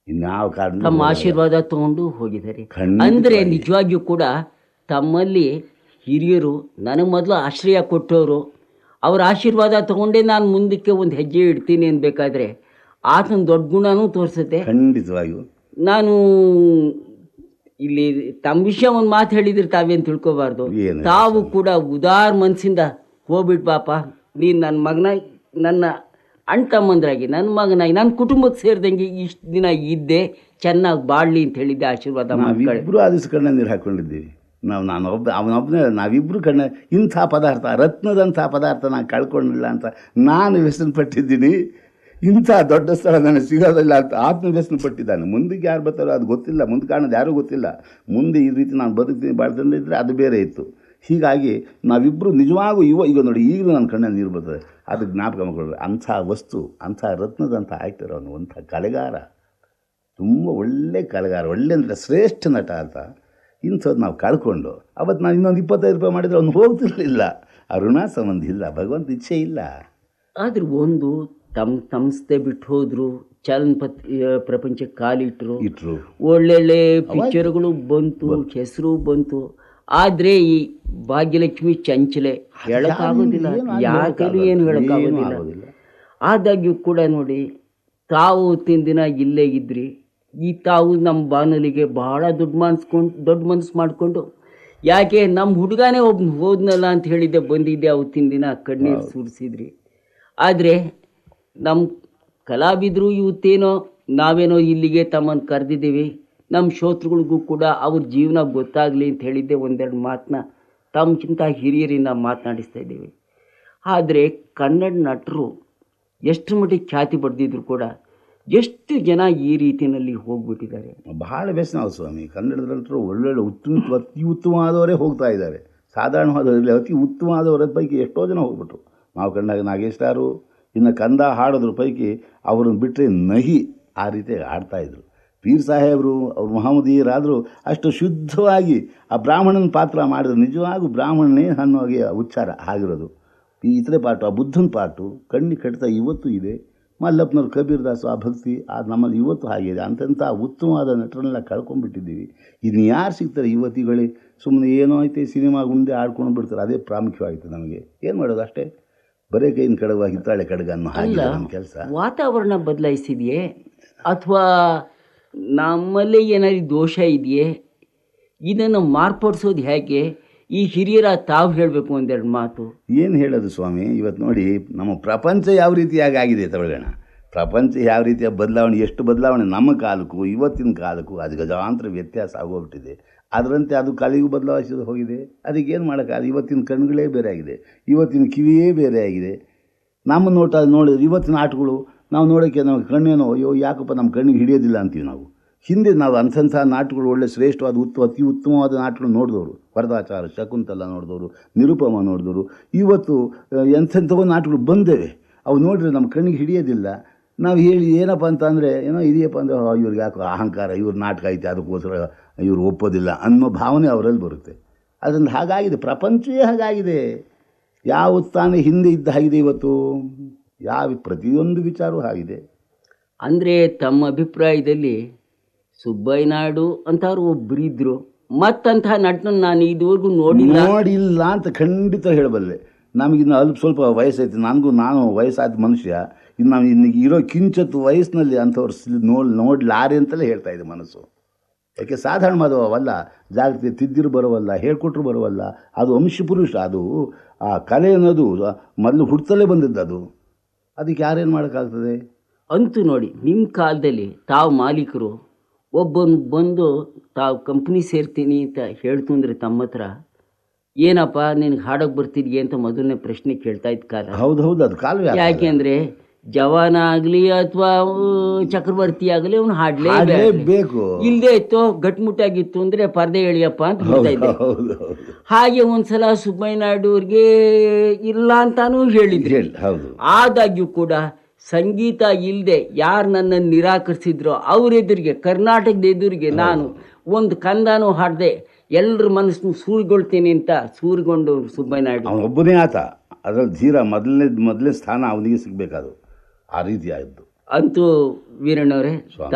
ಇನ್ಯಾವ ಕಾರಣ ತಮ್ಮ ಆಶೀರ್ವಾದ ತಗೊಂಡು ಹೋಗಿದ್ದಾರೆ ಖಂಡಿತವಾಗಿ. ಅಂದ್ರೆ ನಿಜವಾಗಿಯೂ ಕೂಡ ತಮ್ಮಲ್ಲಿ ಹಿರಿಯರು ನನಗೆ ಮೊದಲು ಆಶ್ರಯ ಕೊಟ್ಟವರು ಅವರ ಆಶೀರ್ವಾದ ತಗೊಂಡೇ ನಾನು ಮುಂದಕ್ಕೆ ಒಂದು ಹೆಜ್ಜೆ ಇಡ್ತೀನಿ ಅನ್ಬೇಕಾದ್ರೆ ಆತನ ದೊಡ್ಡ ಗುಣನೂ ತೋರಿಸುತ್ತೆ ಖಂಡಿತವಾಗಿಯೂ ನಾನು ಇಲ್ಲಿ ತಮ್ಮ ವಿಷಯ ಒಂದು ಮಾತು ಹೇಳಿದ್ರೆ ತಾವೇನು ತಿಳ್ಕೊಬಾರ್ದು ಏನು? ತಾವು ಕೂಡ ಉದಾರ ಮನಸ್ಸಿಂದ ಹೋಗ್ಬಿಟ್ ಪಾಪ ನೀನು ನನ್ನ ಮಗನ ನನ್ನ ಅಣ್ಣ ತಮ್ಮಂದ್ರಾಗಿ ನನ್ನ ಮಗನಾಗಿ ನನ್ನ ಕುಟುಂಬಕ್ಕೆ ಸೇರಿದಂಗೆ ಇಷ್ಟು ದಿನ ಇದ್ದೆ ಚೆನ್ನಾಗಿ ಬಾಳ್ಲಿ ಅಂತ ಹೇಳಿದ್ದೆ ಆಶೀರ್ವಾದ ಮಾಡ್ಕೊಳ್ಳಿ ನಾವಿಬ್ಬರು ಆ ದಿವಸ ಕಣ್ಣ ನೀರು ಹಾಕ್ಕೊಂಡಿದ್ದೀವಿ ನಾವು ನಾನು ಒಬ್ಬ ಅವನೊಬ್ಬನೇ ನಾವಿಬ್ಬರು ಕಣ್ಣ ಇಂಥ ಪದಾರ್ಥ ರತ್ನದಂಥ ಪದಾರ್ಥ ನಾನು ಕಳ್ಕೊಂಡಿಲ್ಲ ಅಂತ ನಾನು ವ್ಯಸನ ಪಟ್ಟಿದ್ದೀನಿ ಇಂಥ ದೊಡ್ಡ ಸ್ಥಳ ನನಗೆ ಸಿಗೋದಿಲ್ಲ ಅಂತ ಆತ್ಮ ವ್ಯಸನ ಪಟ್ಟಿದ್ದಾನೆ ಮುಂದಕ್ಕೆ ಯಾರು ಬರ್ತಾರೋ ಅದು ಗೊತ್ತಿಲ್ಲ ಮುಂದೆ ಕಾಣೋದು ಯಾರೂ ಗೊತ್ತಿಲ್ಲ ಮುಂದೆ ಈ ರೀತಿ ನಾನು ಬದುಕ್ತೀನಿ ಬಾಳ್ತಂದಿದ್ರೆ ಅದು ಬೇರೆ ಇತ್ತು ಹೀಗಾಗಿ ನಾವಿಬ್ಬರು ನಿಜವಾಗೂ ಇವ ಈಗ ನೋಡಿ ಈಗಲೂ ನನ್ನ ಕಣ್ಣಲ್ಲಿ ನೀರು ಬರ್ತದೆ ಅದು ಜ್ಞಾಪಕ ಮಾಡ್ಕೊಳ್ಳಿ ಅಂಥ ವಸ್ತು ಅಂಥ ರತ್ನದಂಥ ಆ್ಯಕ್ಟರ್ ಅವನು ಅಂಥ ಕಲೆಗಾರ ತುಂಬ ಒಳ್ಳೆ ಕಲೆಗಾರ ಒಳ್ಳೆ ಅಂದರೆ ಶ್ರೇಷ್ಠ ನಟ ಅಂತ ಇಂಥದ್ದು ನಾವು ಕಳ್ಕೊಂಡು ಅವತ್ತು ನಾನು ಇನ್ನೊಂದು ಇಪ್ಪತ್ತೈದು ರೂಪಾಯಿ ಮಾಡಿದರೆ ಅವ್ನು ಹೋಗ್ತಿರ್ಲಿಲ್ಲ ಆ ಋಣ ಸಂಬಂಧ ಇಲ್ಲ ಭಗವಂತ ಇಚ್ಛೆ ಇಲ್ಲ ಆದ್ರೆ ಒಂದು ತಮ್ಮ ಸಂಸ್ಥೆ ಬಿಟ್ಟು ಹೋದ್ರು ಚಲನಪತ್ ಪ್ರಪಂಚಕ್ಕೆ ಕಾಲಿಟ್ರು ಇಟ್ರು ಒಳ್ಳೊಳ್ಳೆ ಪಿಕ್ಚರ್ಗಳು ಬಂತು ಹೆಸರು ಬಂತು ಆದ್ರೆ ಈ ಭಾಗ್ಯಲಕ್ಷ್ಮಿ ಚಂಚಲೆ ಹೇಳಕ್ಕಾಗೋದಿಲ್ಲ ಏನು ಯಾಕಲೂ ಏನು ಏನು ಹೇಳಕ್ಕಾಗೋದಿಲ್ಲ ಆಗೋದಿಲ್ಲ. ಆದಾಗ್ಯೂ ಕೂಡ ನೋಡಿ ತಾವು ಹೊತ್ತಿನ ದಿನ ಇಲ್ಲೇ ಇದ್ರಿ ಈ ತಾವು ನಮ್ಮ ಬಾನಲಿಗೆ ಬಹಳ ದೊಡ್ಡ ಮನ್ಸ್ಕೊಂಡು ದೊಡ್ಡ ಮನಸ್ಸು ಮಾಡಿಕೊಂಡು ಯಾಕೆ ನಮ್ಮ ಹುಡುಗನೇ ಒಬ್ಬ ಹೋದ್ನಲ್ಲ ಅಂತ ಹೇಳಿದ್ದೆ ಬಂದಿದ್ದೆ ಅವತ್ತಿನ ದಿನ ಕಣ್ಣೀರು ಸುರಿಸಿದ್ರಿ ಆದರೆ ನಮ್ಮ ಕಲಾವಿದರು ಇವತ್ತೇನೋ ನಾವೇನೋ ಇಲ್ಲಿಗೆ ತಮ್ಮನ್ನು ಕರೆದಿದ್ದೀವಿ ನಮ್ಮ ಶ್ರೋತೃಗಳಿಗೂ ಕೂಡ ಅವ್ರ ಜೀವನ ಗೊತ್ತಾಗಲಿ ಅಂತ ಹೇಳಿದ್ದೆ ಒಂದೆರಡು ಮಾತನ್ನ ತಮ್ಮಕ್ಕಿಂತ ಹಿರಿಯರಿಂದ ಮಾತನಾಡಿಸ್ತಾ ಇದ್ದೀವಿ ಆದರೆ ಕನ್ನಡ ನಟರು ಎಷ್ಟು ಮಟ್ಟಿಗೆ ಖ್ಯಾತಿ ಪಡೆದಿದ್ರು ಕೂಡ ಎಷ್ಟು ಜನ ಈ ರೀತಿಯಲ್ಲಿ ಹೋಗ್ಬಿಟ್ಟಿದ್ದಾರೆ ಬಹಳ ವ್ಯಸನ ಅವ್ರು ಸ್ವಾಮಿ ಕನ್ನಡದ ನಟರು ಒಳ್ಳೊಳ್ಳೆ ಉತ್ತಮ ಅತಿ ಉತ್ತಮವಾದವರೇ ಹೋಗ್ತಾ ಇದ್ದಾರೆ ಸಾಧಾರಣವಾದವರಲ್ಲಿ ಅತಿ ಉತ್ತಮವಾದವರ ಪೈಕಿ ಎಷ್ಟೋ ಜನ ಹೋಗ್ಬಿಟ್ರು ನಾವು ಕಂಡಾಗ ನಾಗೇಶ್ರಾರು ಇನ್ನು ಕಂದ ಹಾಡೋದ್ರ ಪೈಕಿ ಅವ್ರನ್ನ ಬಿಟ್ಟರೆ ನಹಿ ಆ ರೀತಿ ಆಡ್ತಾಯಿದ್ರು ಪೀರ್ ಸಾಹೇಬರು ಅವ್ರು ಮಹಮ್ಮದೀಯರಾದರೂ ಅಷ್ಟು ಶುದ್ಧವಾಗಿ ಆ ಬ್ರಾಹ್ಮಣನ ಪಾತ್ರ ಮಾಡಿದ್ರು ನಿಜವಾಗೂ ಬ್ರಾಹ್ಮಣನೇ ಅನ್ನೋ ಹಾಗೆ ಉಚ್ಚಾರ ಆಗಿರೋದು ಈ ಇತರೆ ಪಾಟು ಆ ಬುದ್ಧನ ಪಾಟು ಕಣ್ಣಿ ಕಡಿತ ಇವತ್ತು ಇದೆ ಮಲ್ಲಪ್ಪನವ್ರು ಕಬೀರ್ ದಾಸು ಆ ಭಕ್ತಿ ಅದು ನಮ್ಮಲ್ಲಿ ಇವತ್ತು ಹಾಗಿದೆ ಅಂತಂಥ ಉತ್ತಮವಾದ ನಟರನ್ನೆಲ್ಲ ಕಳ್ಕೊಂಡ್ಬಿಟ್ಟಿದ್ದೀವಿ ಇನ್ನು ಯಾರು ಸಿಗ್ತಾರೆ ಯುವತಿಗಳೇ ಸುಮ್ಮನೆ ಏನೋ ಐತೆ ಸಿನಿಮಾ ಮುಂದೆ ಆಡ್ಕೊಂಡು ಬಿಡ್ತಾರೆ ಅದೇ ಪ್ರಾಮುಖ್ಯವಾಗಿದೆ ನಮಗೆ ಏನು ಮಾಡೋದು ಅಷ್ಟೇ ಬರೇ ಕೈಯಿಂದ ಕಡವಾಗಿ ಹಿತ್ತಾಳೆ ಕಡಗ ಅನ್ನೋ ಹಾಗೆ ನಮ್ಮ ಕೆಲಸ ವಾತಾವರಣ ಬದಲಾಯಿಸಿದೆಯೇ ಅಥವಾ ನಮ್ಮಲ್ಲೇ ಏನಾದ್ರು ದೋಷ ಇದೆಯೇ ಇದನ್ನು ಮಾರ್ಪಡಿಸೋದು ಹೇಗೆ ಈ ಹಿರಿಯರ ತಾವು ಹೇಳಬೇಕು ಒಂದೆರಡು ಮಾತು ಏನು ಹೇಳೋದು ಸ್ವಾಮಿ ಇವತ್ತು ನೋಡಿ ನಮ್ಮ ಪ್ರಪಂಚ ಯಾವ ರೀತಿಯಾಗಿ ಆಗಿದೆ ತಗೊಳ್ಳೋಣ ಪ್ರಪಂಚ ಯಾವ ರೀತಿಯ ಬದಲಾವಣೆ ಎಷ್ಟು ಬದಲಾವಣೆ ನಮ್ಮ ಕಾಲಕ್ಕೂ ಇವತ್ತಿನ ಕಾಲಕ್ಕೂ ಅದು ಗಜಾಂತರ ವ್ಯತ್ಯಾಸ ಆಗೋಗ್ಬಿಟ್ಟಿದೆ ಅದರಂತೆ ಅದು ಕಲಿಗೂ ಬದಲಾಯಿಸಿ ಹೋಗಿದೆ ಅದಕ್ಕೇನು ಮಾಡೋಕ್ಕಾಗಲ್ಲ ಇವತ್ತಿನ ಕಣ್ಣುಗಳೇ ಬೇರೆ ಆಗಿದೆ ಇವತ್ತಿನ ಕಿವಿಯೇ ಬೇರೆ ಆಗಿದೆ ನಮ್ಮ ನೋಟ ನೋಡಿದ್ರೆ ಇವತ್ತಿನ ಆಟಗಳು ನಾವು ನೋಡೋಕ್ಕೆ ನಾವು ಕಣ್ಣೇನೋ ಅಯ್ಯೋ ಯಾಕಪ್ಪ ನಮ್ಮ ಕಣ್ಣಿಗೆ ಹಿಡಿಯೋದಿಲ್ಲ ಅಂತೀವಿ ನಾವು ಹಿಂದೆ ನಾವು ಅಂಥಂಥ ನಾಟಕಗಳು ಒಳ್ಳೆ ಶ್ರೇಷ್ಠವಾದ ಉತ್ತಮ ಅತಿ ಉತ್ತಮವಾದ ನಾಟಕಗಳು ನೋಡಿದವರು ವರದಾಚಾರ ಶಕುಂತಲ ನೋಡಿದವರು ನಿರುಪಮ ನೋಡಿದವರು ಇವತ್ತು ಆ, ಎಂಥೆಂಥವೋ ನಾಟಕಗಳು ಬಂದೇವೆ ಅವು ನೋಡಿದ್ರೆ ನಮ್ಮ ಕಣ್ಣಿಗೆ ಹಿಡಿಯೋದಿಲ್ಲ ನಾವು ಹೇಳಿ ಏನಪ್ಪ ಅಂತ ಅಂದರೆ ಏನೋ ಇದೆಯಪ್ಪ ಅಂದರೆ ಆ, ಇವ್ರಿಗೆ ಯಾಕೋ ಅಹಂಕಾರ ಇವ್ರ ನಾಟಕ ಐತೆ ಅದಕ್ಕೋಸ್ಕರ ಇವ್ರು ಒಪ್ಪೋದಿಲ್ಲ ಅನ್ನೋ ಭಾವನೆ ಅವರಲ್ಲಿ ಬರುತ್ತೆ ಅದರಿಂದ ಹಾಗಾಗಿದೆ ಪ್ರಪಂಚವೇ ಹಾಗಾಗಿದೆ ಯಾವ ತಾನೇ ಹಿಂದೆ ಇದ್ದ ಹಾಗಿದೆ ಇವತ್ತು ಯಾವ ಪ್ರತಿಯೊಂದು ವಿಚಾರವೂ ಆಗಿದೆ ಅಂದರೆ ತಮ್ಮ ಅಭಿಪ್ರಾಯದಲ್ಲಿ ಸುಬ್ಬಯ್ಯ ನಾಯ್ಡು ಅಂತವ್ರು ಒಬ್ಬರಿದ್ರು ಮತ್ತಂತಹ ನಟನ ನಾನು ಇದುವರೆಗೂ ನೋಡಿಲ್ಲ ನೋಡಿಲ್ಲ ಅಂತ ಖಂಡಿತ ಹೇಳಬಲ್ಲೆ ನಮಗಿನ್ನು ಅಲ್ಪ ಸ್ವಲ್ಪ ವಯಸ್ಸೈತೆ ನನಗೂ ನಾನು ವಯಸ್ಸಾದ ಮನುಷ್ಯ ಇನ್ನು ನಾವು ಇನ್ನು ಇರೋ ಕಿಂಚತ್ತು ವಯಸ್ಸಿನಲ್ಲಿ ಅಂಥವ್ರು ಸಿ- ನೋಡ್ ನೋಡ್ಲಾರೆ ಅಂತಲೇ ಹೇಳ್ತಾ ಇದೆ ಮನಸ್ಸು ಯಾಕೆ ಸಾಧಾರಣವಾದವಲ್ಲ ಜಾಗೃತಿ ತಿದ್ದಿರು ಬರೋವಲ್ಲ ಹೇಳ್ಕೊಟ್ರು ಬರೋವಲ್ಲ ಅದು ವಂಶಪುರುಷ ಅದು ಆ ಕಲೆ ಅನ್ನೋದು ಮೊದಲು ಹುಡ್ತಲೇ ಬಂದಿದ್ದು ಅದು ಅದಕ್ಕೆ ಯಾರೇನು ಮಾಡೋಕ್ಕಾಗ್ತದೆ ಅಂತೂ ನೋಡಿ ನಿಮ್ಮ ಕಾಲದಲ್ಲಿ ತಾವು ಮಾಲೀಕರು ಒಬ್ಬನು ಬಂದು ತಾವು ಕಂಪ್ನಿ ಸೇರ್ತೀನಿ ಅಂತ ಹೇಳ್ತು ಅಂದರೆ ತಮ್ಮ ಹತ್ರ ಏನಪ್ಪ ನಿನಗೆ ಹಾಡೋಕೆ ಬರ್ತಿದ್ಯೆ ಅಂತ ಮೊದಲನೇ ಪ್ರಶ್ನೆ ಕೇಳ್ತಾ ಇದ್ದ ಕಾಲ ಹೌದು ಹೌದು ಅದು ಕಾಲುವೆ ಆಗ್ತದೆ. ಯಾಕೆಂದ್ರೆ ಜವಾನ ಆಗಲಿ ಅಥವಾ ಚಕ್ರವರ್ತಿ ಆಗಲಿ ಅವನು ಹಾಡ್ಲೇ ಬೇಕು ಇಲ್ಲದೆ ಇತ್ತು ಗಟ್ಮುಟ್ಟಾಗಿತ್ತು ಅಂದ್ರೆ ಪರ್ದೆ ಎಳಿಯಪ್ಪ ಅಂತ ಹೇಳ್ತಾ ಇದ್ದೆ ಹೌದು ಹೌದು ಹಾಗೆ ಒಂದ್ಸಲ ಸುಬ್ಬಯ್ಯ ನಾಯ್ಡು ಅವ್ರಿಗೆ ಇಲ್ಲ ಅಂತಾನೂ ಹೇಳಿದ್ರು ಹೇಳಿ ಹೌದು ಆದಾಗ್ಯೂ ಕೂಡ ಸಂಗೀತ ಇಲ್ಲದೆ ಯಾರು ನನ್ನನ್ನು ನಿರಾಕರಿಸಿದ್ರೋ ಅವ್ರ ಎದುರಿಗೆ ಕರ್ನಾಟಕದ ಎದುರಿಗೆ ನಾನು ಒಂದು ಕಂದಾನು ಹಾಡದೆ ಎಲ್ಲರ ಮನಸ್ಸನ್ನು ಸೂರ್ಗೊಳ್ತೀನಿ ಅಂತ ಸೂರ್ಗೊಂಡು ಸುಬ್ಬಯ್ಯ ನಾಯ್ಡು ಅವನೊಬ್ಬನೇ ಆತ ಅದರಲ್ಲಿ ಧೀರ ಮೊದಲನೇ ಮೊದಲನೇ ಸ್ಥಾನ ಅವನಿಗೆ ಸಿಗಬೇಕಾದು ಆ ರೀತಿ ಆಯಿತು ಅಂತೂ ವೀರಣ್ಣವರೇ